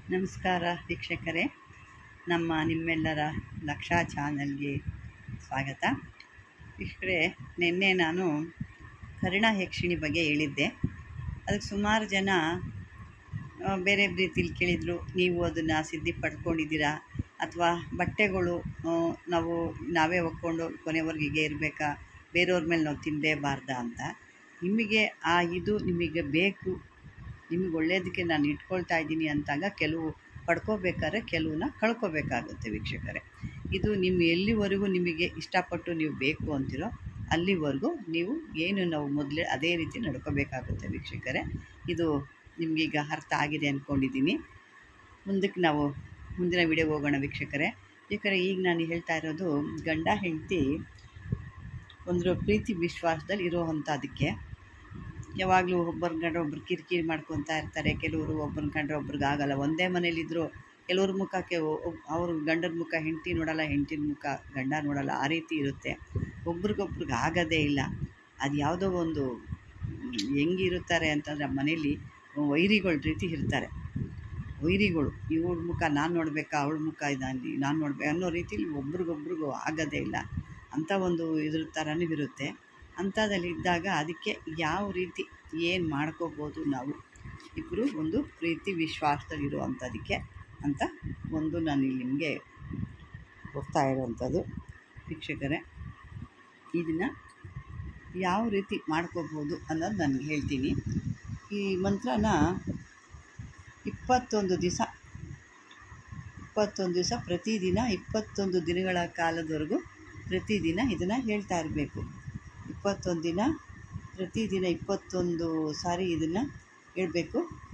ನಮಸ್ಕಾರ ವೀಕ್ಷಕರೇ ನಮ್ಮ ನಿಮ್ಮೆಲ್ಲರ ಲಕ್ಷಾ ಚಾನಲ್ಗೆ ಸ್ವಾಗತ ವೀಕ್ಷಕರೇ ನಿನ್ನೆ ನಾನು ಕರ್ಣ ಯಕ್ಷಿಣಿ ಬಗ್ಗೆ ಹೇಳಿದ್ದೆ ಅದಕ್ಕೆ ಸುಮಾರು ಜನ ಆ, ಬೇರೆ ರೀತಿಲಿ ಕೇಳಿದರು ನೀವು ಅದನ್ನು ಸಿದ್ಧಿ ಪಡ್ಕೊಂಡಿದ್ದೀರಾ ಅಥವಾ ಬಟ್ಟೆಗಳು ಆ, ನಾವು ನಾವೇ ಒಕ್ಕೊಂಡು ಕೊನೆವರೆಗೆ ಹೀಗೆ ಇರಬೇಕಾ ಬೇರೆಯವ್ರ ಮೇಲೆ ನಾವು ತಿನ್ನಲೇಬಾರ್ದಾ ಅಂತ ನಿಮಗೆ ಆ ಇದು ನಿಮಗೆ ಬೇಕು ನಿಮಗೆ ಒಳ್ಳೆಯದಕ್ಕೆ ನಾನು ಇಟ್ಕೊಳ್ತಾ ಇದ್ದೀನಿ ಅಂತಾಗ ಕೆಲವು ಪಡ್ಕೋಬೇಕಾದ್ರೆ ಕೆಲವನ್ನ ಕಳ್ಕೊಬೇಕಾಗುತ್ತೆ ವೀಕ್ಷಕರೇ ಇದು ನಿಮ್ಮ ಎಲ್ಲಿವರೆಗೂ ನಿಮಗೆ ಇಷ್ಟಪಟ್ಟು ನೀವು ಬೇಕು ಅಂತಿರೋ ಅಲ್ಲಿವರೆಗೂ ನೀವು ಏನು ನಾವು ಮೊದಲೇ ಅದೇ ರೀತಿ ನಡ್ಕೋಬೇಕಾಗುತ್ತೆ ವೀಕ್ಷಕರೇ ಇದು ನಿಮಗೀಗ ಅರ್ಥ ಆಗಿದೆ ಅಂದ್ಕೊಂಡಿದ್ದೀನಿ ಮುಂದಕ್ಕೆ ನಾವು ಮುಂದಿನ ವಿಡಿಯೋಗೆ ಹೋಗೋಣ ವೀಕ್ಷಕರೇ ಯಾಕಂದರೆ ಈಗ ನಾನು ಹೇಳ್ತಾ ಇರೋದು ಗಂಡ ಹೆಂಡತಿ ಒಂದು ಪ್ರೀತಿ ವಿಶ್ವಾಸದಲ್ಲಿ ಇರೋವಂಥದ್ದಕ್ಕೆ ಯಾವಾಗಲೂ ಒಬ್ಬರ ಕಂಡ್ರೆ ಒಬ್ರು ಕಿರಿಕಿರಿ ಮಾಡ್ಕೊತಾ ಇರ್ತಾರೆ ಕೆಲವರು ಒಬ್ಬರನ್ನ ಕಂಡ್ರೆ ಒಬ್ರಿಗೆ ಆಗಲ್ಲ ಒಂದೇ ಮನೇಲಿದ್ದರೂ ಕೆಲವ್ರ ಮುಖಕ್ಕೆ ಅವ್ರ ಗಂಡನ ಮುಖ ಹೆಂಡತಿ ನೋಡಲ್ಲ ಹೆಂಡತಿನ ಮುಖ ಗಂಡ ನೋಡಲ್ಲ ಆ ರೀತಿ ಇರುತ್ತೆ ಒಬ್ರಿಗೊಬ್ರಿಗೆ ಆಗೋದೇ ಇಲ್ಲ ಅದು ಯಾವುದೋ ಒಂದು ಮ್, ಹೆಂಗಿರುತ್ತಾರೆ ಅಂತಂದರೆ ಮನೇಲಿ ವೈರಿಗಳ ರೀತಿ ಇರ್ತಾರೆ ವೈರಿಗಳು ಇವಳ ಮುಖ ನಾನು ನೋಡಬೇಕಾ ಅವಳ ಮುಖ ಇದಾಗಿ ನಾನು ನೋಡ್ಬೇಕು ಅನ್ನೋ ರೀತಿಲಿ ಒಬ್ರಿಗೊಬ್ರಿಗೂ ಆಗೋದೇ ಇಲ್ಲ ಅಂಥ ಒಂದು ಇದ್ರ ಥರನೂ ಇರುತ್ತೆ ಅಂಥದ್ದಲ್ಲಿ ಇದ್ದಾಗ ಅದಕ್ಕೆ ಯಾವ ರೀತಿ ಏನು ಮಾಡ್ಕೋಬೋದು ನಾವು ಇಬ್ಬರು ಒಂದು ಪ್ರೀತಿ ವಿಶ್ವಾಸದಲ್ಲಿ ಇರುವಂಥದ್ದಕ್ಕೆ ಅಂತ ಒಂದು ನಾನು ಇಲ್ಲಿ ನಿಮಗೆ ಹೋಗ್ತಾ ಇರುವಂಥದ್ದು ವೀಕ್ಷಕರೇ ಇದನ್ನು ಯಾವ ರೀತಿ ಮಾಡ್ಕೋಬೋದು ಅನ್ನೋದು ನನಗೆ ಹೇಳ್ತೀನಿ ಈ ಮಂತ್ರನ ಇಪ್ಪತ್ತೊಂದು ದಿವಸ ಇಪ್ಪತ್ತೊಂದು ದಿವಸ ಪ್ರತಿದಿನ ಇಪ್ಪತ್ತೊಂದು ದಿನಗಳ ಕಾಲದವರೆಗೂ ಪ್ರತಿದಿನ ಇದನ್ನು ಹೇಳ್ತಾ ಇರಬೇಕು ಇಪ್ಪತ್ತೊಂದು ದಿನ ಪ್ರತಿದಿನ ಇಪ್ಪತ್ತೊಂದು ಸಾರಿ ಇದನ್ನು ಹೇಳಬೇಕು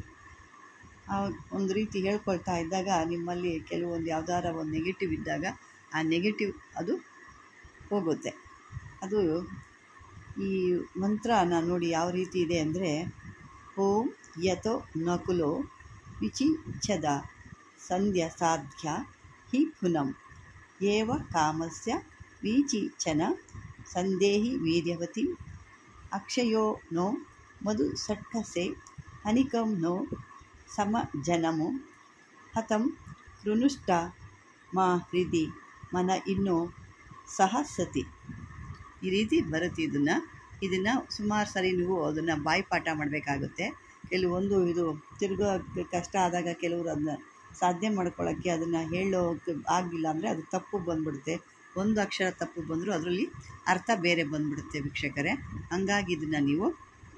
ಒಂದು ರೀತಿ ಹೇಳ್ಕೊಳ್ತಾ ಇದ್ದಾಗ ನಿಮ್ಮಲ್ಲಿ ಕೆಲವೊಂದು ಯಾವ್ದಾರ ಒಂದು ನೆಗೆಟಿವ್ ಇದ್ದಾಗ ಆ ನೆಗೆಟಿವ್ ಅದು ಹೋಗುತ್ತೆ ಅದು ಈ ಮಂತ್ರ ನಾನು ನೋಡಿ ಯಾವ ರೀತಿ ಇದೆ ಅಂದರೆ ಓಂ ಯತೋ ನಕುಲೋ ವಿಚಿಚ್ಛದ ಸಂಧ್ಯಾ ಸಾಧ್ಯ ಹಿ ಪುನಂ ಏವ ಕಾಮಸ್ಯ ವಿಚಿಚನ ಸಂದೇಹಿ ವೀರ್ಯವತಿ ಅಕ್ಷಯೋ ನೋ ಮಧು ಸಟ್ಕಸೆ ಹನಿಕಂ ನೋ ಸಮ ಜನಮು ಹತಂ ಕೃನುಷ್ಟ ಮಾ ಹೃದಿ ಮನ ಇನ್ನೋ ಸಹಸತಿ ಈ ರೀತಿ ಬರುತ್ತೆ ಇದನ್ನು ಇದನ್ನು ಸುಮಾರು ಸರಿ ನೀವು ಅದನ್ನು ಬಾಯಿಪಾಠ ಮಾಡಬೇಕಾಗುತ್ತೆ ಕೆಲವೊಂದು ಇದು ತಿರ್ಗೋ ಕಷ್ಟ ಆದಾಗ ಕೆಲವರು ಅದನ್ನ ಸಾಧನೆ ಮಾಡ್ಕೊಳ್ಳೋಕ್ಕೆ ಅದನ್ನು ಹೇಳೋಕ್ಕೆ ಆಗಿಲ್ಲ ಅಂದರೆ ಅದು ತಪ್ಪು ಬಂದ್ಬಿಡುತ್ತೆ ಒಂದು ಅಕ್ಷರ ತಪ್ಪು ಬಂದರೂ ಅದರಲ್ಲಿ ಅರ್ಥ ಬೇರೆ ಬಂದ್ಬಿಡುತ್ತೆ ವೀಕ್ಷಕರೇ ಹಂಗಾಗಿ ಇದನ್ನು ನೀವು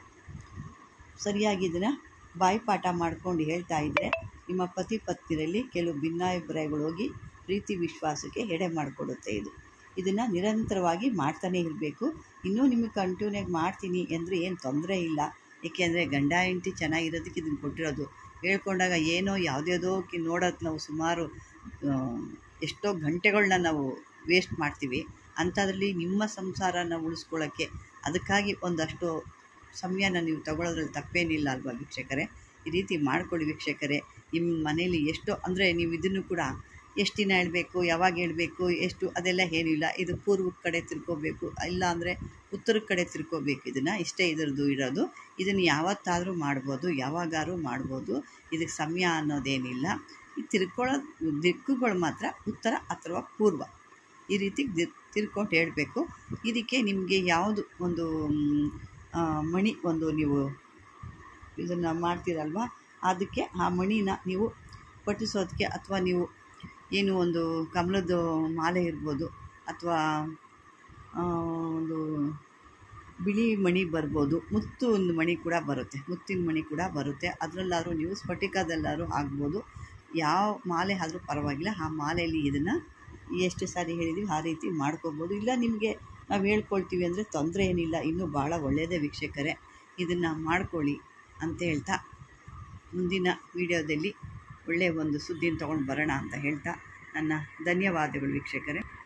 ಸರಿಯಾಗಿ ಇದನ್ನು ಬಾಯಿಪಾಠ ಮಾಡ್ಕೊಂಡು ಹೇಳ್ತಾ ಇದ್ದರೆ ನಿಮ್ಮ ಪತಿ ಪತ್ನಿರಲ್ಲಿ ಕೆಲವು ಭಿನ್ನಾಭಿಪ್ರಾಯಗಳು ಹೋಗಿ ಪ್ರೀತಿ ವಿಶ್ವಾಸಕ್ಕೆ ಎಡೆ ಮಾಡಿಕೊಡುತ್ತೆ ಇದು ಇದನ್ನು ನಿರಂತರವಾಗಿ ಮಾಡ್ತಾನೇ ಇರಬೇಕು ಇನ್ನೂ ನಿಮಗೆ ಕಂಟಿನ್ಯೂಯಾಗಿ ಮಾಡ್ತೀನಿ ಅಂದರೆ ಏನು ತೊಂದರೆ ಇಲ್ಲ ಏಕೆಂದರೆ ಗಂಡ ಹೆಂಡತಿ ಚೆನ್ನಾಗಿರೋದಕ್ಕೆ ಇದನ್ನು ಕೊಟ್ಟಿರೋದು ಹೇಳ್ಕೊಂಡಾಗ ಏನೋ ಯಾವುದ್ಯಾವುದೋ ಕಿ ನೋಡೋದು ನಾವು ಸುಮಾರು ಆ, ಎಷ್ಟೋ ಗಂಟೆಗಳನ್ನ ನಾವು ವೇಸ್ಟ್ ಮಾಡ್ತೀವಿ ಅಂಥದ್ರಲ್ಲಿ ನಿಮ್ಮ ಸಂಸಾರನ ಉಳಿಸ್ಕೊಳ್ಳೋಕ್ಕೆ ಅದಕ್ಕಾಗಿ ಒಂದಷ್ಟು ಸಮಯನ ನೀವು ತಗೊಳ್ಳೋದ್ರಲ್ಲಿ ತಪ್ಪೇನಿಲ್ಲ ಅಲ್ವಾ ವೀಕ್ಷಕರೇ ಈ ರೀತಿ ಮಾಡ್ಕೊಳ್ಳಿ ವೀಕ್ಷಕರೇ ನಿಮ್ಮ ಮನೇಲಿ ಎಷ್ಟೋ ಅಂದರೆ ನೀವು ಇದನ್ನು ಕೂಡ ಎಷ್ಟು ದಿನ ಹೇಳಬೇಕು ಯಾವಾಗ ಹೇಳಬೇಕು ಎಷ್ಟು ಅದೆಲ್ಲ ಏನಿಲ್ಲ ಇದು ಪೂರ್ವದ ಕಡೆ ತಿರ್ಕೋಬೇಕು ಇಲ್ಲ ಅಂದರೆ ಉತ್ತರದ ಕಡೆ ತಿರ್ಕೋಬೇಕು ಇದನ್ನು ಇಷ್ಟೇ ಇದರದ್ದು ಇರೋದು ಇದನ್ನು ಯಾವತ್ತಾದರೂ ಮಾಡ್ಬೋದು ಯಾವಾಗಾದ್ರೂ ಮಾಡ್ಬೋದು ಇದಕ್ಕೆ ಸಮಯ ಅನ್ನೋದೇನಿಲ್ಲ ಈ ತಿರ್ಕೊಳ್ಳೋ ದಿಕ್ಕುಗಳು ಮಾತ್ರ ಉತ್ತರ ಅಥವಾ ಪೂರ್ವ ಈ ರೀತಿ ದಿ- ತಿರ್ಕೊಂಡು ಹೇಳಬೇಕು ಇದಕ್ಕೆ ನಿಮಗೆ ಯಾವುದು ಒಂದು ಮ್, ಆ, ಮಣಿ ಒಂದು ನೀವು ಇದನ್ನು ಮಾಡ್ತೀರಲ್ವ ಅದಕ್ಕೆ ಆ ಮಣಿನ ನೀವು ಪಟ್ಟಿಸೋದಕ್ಕೆ ಅಥವಾ ನೀವು ಏನು ಒಂದು ಕಮಲದ ಮಾಲೆ ಇರ್ಬೋದು ಅಥವಾ ಆ, ಒಂದು ಬಿಳಿ ಮಣಿ ಬರ್ಬೋದು ಮುತ್ತು ಒಂದು ಮಣಿ ಕೂಡ ಬರುತ್ತೆ ಮುತ್ತಿನ ಮಣಿ ಕೂಡ ಬರುತ್ತೆ ಅದರಲ್ಲಾದ್ರೂ ನೀವು ಸ್ಫಟಿಕದಲ್ಲಾದ್ರೂ ಆಗ್ಬೋದು ಯಾವ ಮಾಲೆ ಆದರೂ ಪರವಾಗಿಲ್ಲ ಆ ಮಾಲೆಯಲ್ಲಿ ಇದನ್ನು ಎಷ್ಟು ಸಾರಿ ಹೇಳಿದ್ದೀವಿ ಆ ರೀತಿ ಮಾಡ್ಕೋಬೋದು ಇಲ್ಲ ನಿಮಗೆ ನಾವು ಹೇಳ್ಕೊಳ್ತೀವಿ ಅಂದರೆ ತೊಂದರೆ ಏನಿಲ್ಲ ಇನ್ನೂ ಭಾಳ ಒಳ್ಳೆಯದೇ ವೀಕ್ಷಕರೇ ಇದನ್ನು ಮಾಡ್ಕೊಳ್ಳಿ ಅಂತ ಹೇಳ್ತಾ ಮುಂದಿನ ವಿಡಿಯೋದಲ್ಲಿ ಒಳ್ಳೆಯ ಒಂದು ಸುದ್ದಿನ ತೊಗೊಂಡು ಬರೋಣ ಅಂತ ಹೇಳ್ತಾ ನನ್ನ ಧನ್ಯವಾದಗಳು ವೀಕ್ಷಕರೇ